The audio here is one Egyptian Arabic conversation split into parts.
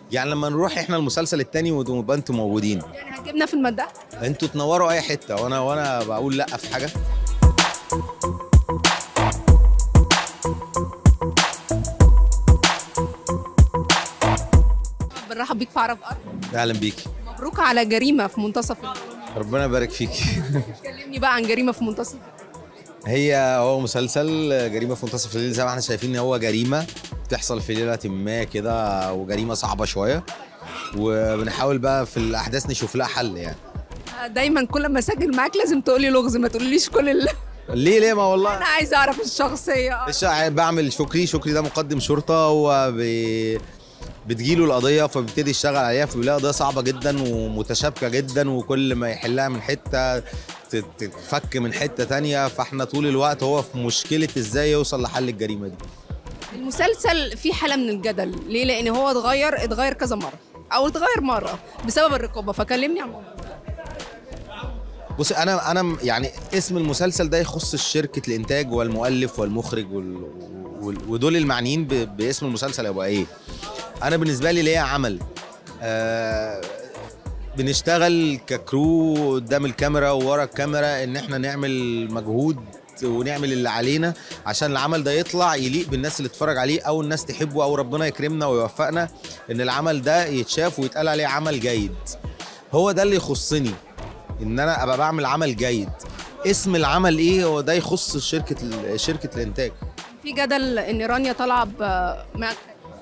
يعني لما نروح احنا المسلسل التاني ونبقى انتوا موجودين يعني هتجيبنا في المداح انتوا تنوروا اي حته وانا وانا بقول لا في حاجه بنرحب بيك في عرب ارض اهلا بيكي مبروك على جريمه في منتصف الليل. ربنا يبارك فيكي كلمني بقى عن جريمه في منتصف هي هو مسلسل جريمه في منتصف الليل زي ما احنا شايفين ان هو جريمه بتحصل في ليله ما كده وجريمه صعبه شويه وبنحاول بقى في الاحداث نشوف لها حل يعني دايما كل ما اسجل معاك لازم تقولي لغز ما تقوليش كل اللي ليه ليه ما والله انا عايزه اعرف الشخصيه الشا- بعمل شكري شكري ده مقدم شرطه هو بي بتجيله القضيه فبيبتدي يشتغل عليها فبيلاقي قضيه صعبه جدا ومتشابكه جدا وكل ما يحلها من حته تت- تتفك من حته تانية فاحنا طول الوقت هو في مشكله ازاي يوصل لحل الجريمه دي المسلسل فيه حاله من الجدل ليه لان هو اتغير اتغير كذا مره او اتغير مره بسبب الرقابه فكلمني عن الموضوع ده. بص انا انا يعني اسم المسلسل ده يخص شركه الانتاج والمؤلف والمخرج وال... وال... ودول المعنيين ب... باسم المسلسل هيبقى ايه انا بالنسبه لي ليا عمل آه بنشتغل ككرو قدام الكاميرا وورا الكاميرا ان احنا نعمل مجهود ونعمل اللي علينا عشان العمل ده يطلع يليق بالناس اللي تتفرج عليه او الناس تحبه او ربنا يكرمنا ويوفقنا ان العمل ده يتشاف ويتقال عليه عمل جيد هو ده اللي يخصني ان انا ابقى بعمل عمل جيد اسم العمل ايه هو ده يخص شركه ال- شركه الانتاج في جدل ان رانيا طالعه ب- معك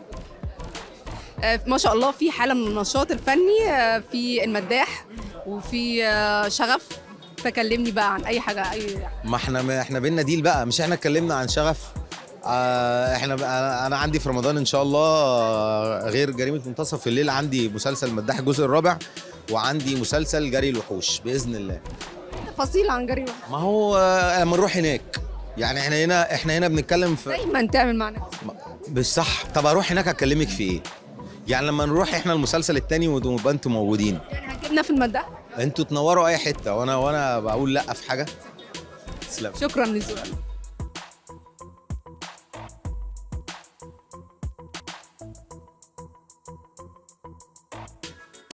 آه، ما شاء الله في حاله من النشاط الفني آه، في المداح وفي آه، شغف فكلمني بقى عن اي حاجه اي ما احنا ما احنا بينا ديل بقى مش احنا اتكلمنا عن شغف آه احنا انا أنا عندي في رمضان ان شاء الله آه، غير جريمه منتصف الليل عندي مسلسل مداح الجزء الرابع وعندي مسلسل جري الوحوش باذن الله تفاصيل عن جريمه ما هو آه، لما نروح هناك يعني احنا هنا احنا هنا بنتكلم في دايما تعمل معنا مش صح طب اروح هناك اكلمك في ايه يعني لما نروح احنا المسلسل التاني ونبقى انتوا موجودين يعني هتجيبنا في المداح انتوا تنوروا اي حته وانا وانا بقول لا في حاجه تسلم شكرا للسؤال